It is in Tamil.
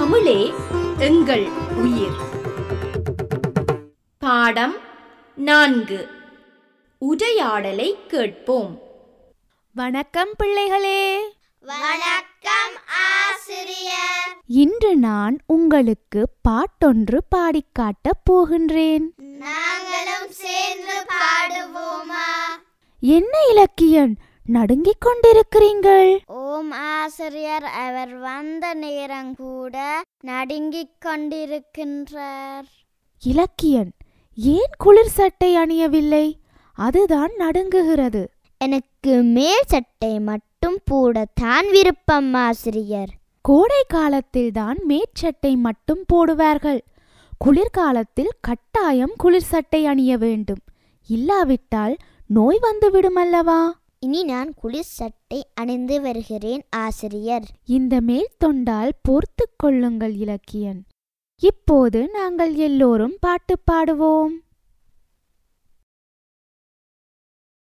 தமிழே எங்கள் உயிர் பாடம் நான்கு உரையாடலை கேட்போம் வணக்கம் பிள்ளைகளே வணக்கம் ஆசிரியர் இன்று நான் உங்களுக்கு பாட்டொன்று பாடிக் காட்டப் போகின்றேன் நாங்களும் சேர்ந்து பாடுவோமா என்ன இலக்கியன் நடுங்கிக் கொண்டிருக்கிறீங்கள் ஓம் ஆசிரியர் அவர் வந்த நேரம் கூட நடுங்கிக் கொண்டிருக்கின்றார் இலக்கியன் ஏன் குளிர் சட்டை அணியவில்லை அதுதான் நடுங்குகிறது எனக்கு மேல் சட்டை மட்டும் போடத்தான் விருப்பம் ஆசிரியர் கோடை காலத்தில்தான் மேற்சட்டை மட்டும் போடுவார்கள் குளிர்காலத்தில் கட்டாயம் குளிர் சட்டை அணிய வேண்டும் இல்லாவிட்டால் நோய் வந்து விடுமல்லவா இனி நான் குளிர் சட்டை அணிந்து வருகிறேன் ஆசிரியர் இந்த மேல் தொண்டால் பொறுத்து கொள்ளுங்கள் இலக்கியன் இப்போது நாங்கள் எல்லோரும் பாட்டு பாடுவோம்